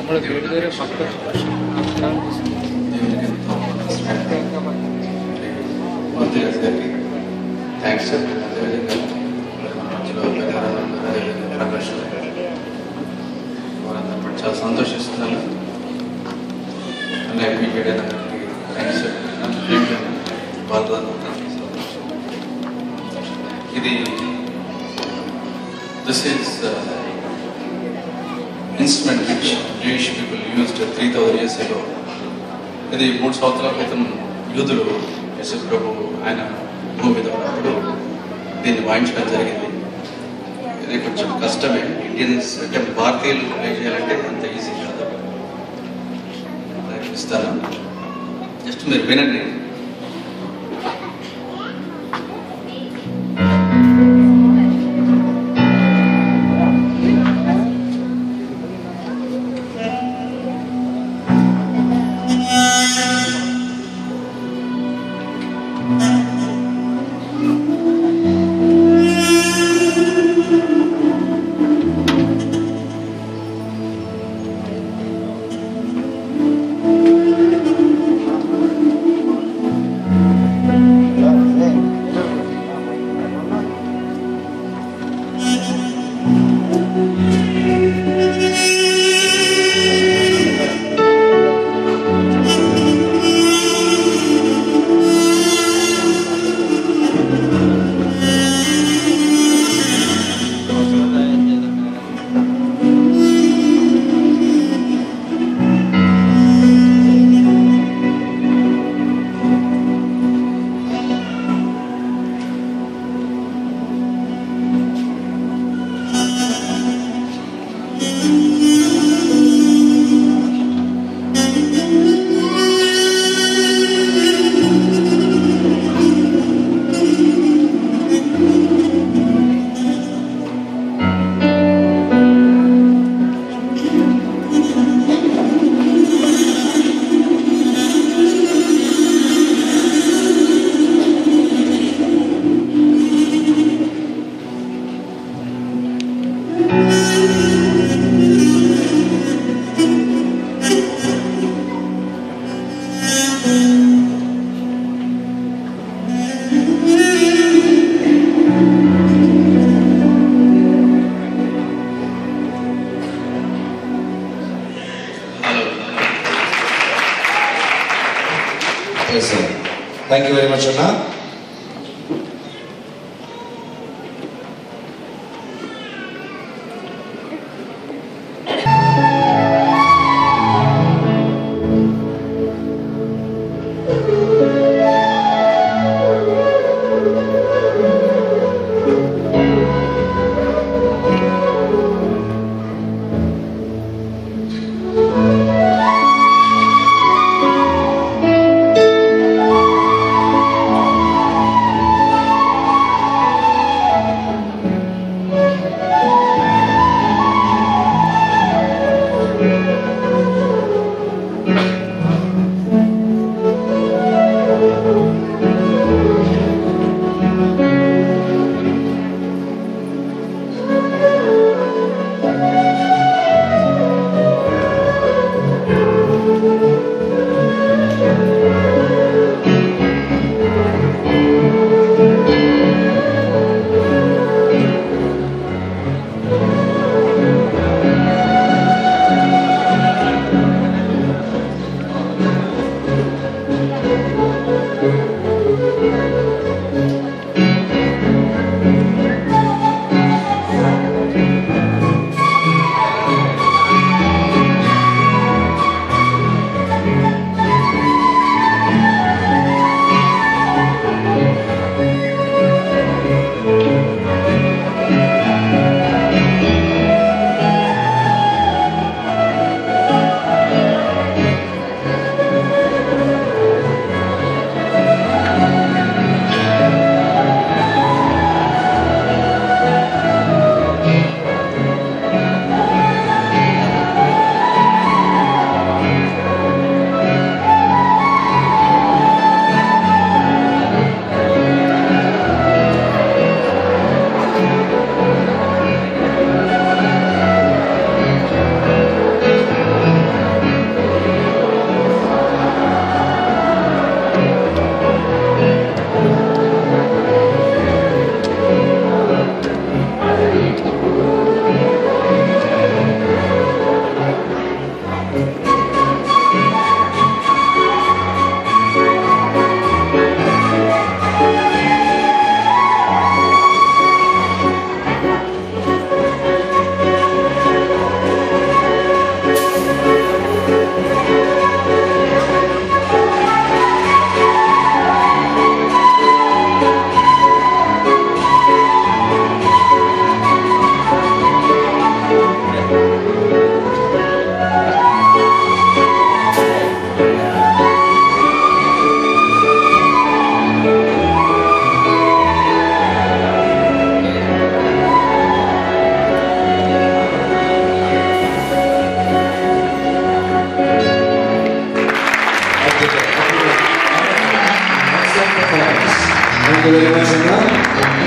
നമ്മുടെ വീട് വരെ പക്ക దేవునికి ఎంతో మంత్రి గారికి థ్యాంక్స్ సార్ అదేవిధంగా మన మధ్యలో పెద్దవారు ఉన్నారు, అదేవిధంగా ప్రకాష్ గారు వారందరూ కూడా చాలా సంతోషిస్తున్నాను అలాగే మీ బిడ్డ థ్యాంక్స్ సార్ వాళ్ళందరూ ఇది this is instrument which Jewish people used three thousand years ago ఇది మూడు సంవత్సరాల క్రితం యూదులు యశు ప్రభు ఆయన భూమి మీద ఉన్నప్పుడు దీన్ని వాయించడం జరిగింది ఇది కొంచెం కష్టమే ఇండియన్స్ అంటే భారతీయులు ప్లే చేయాలంటే అంత ఈజీ కాదు ఇస్తాను జస్ట్ మీరు వినండి hello yes sir thank you very much అన్న Thank Excellent performance. Thank you very much, Anna.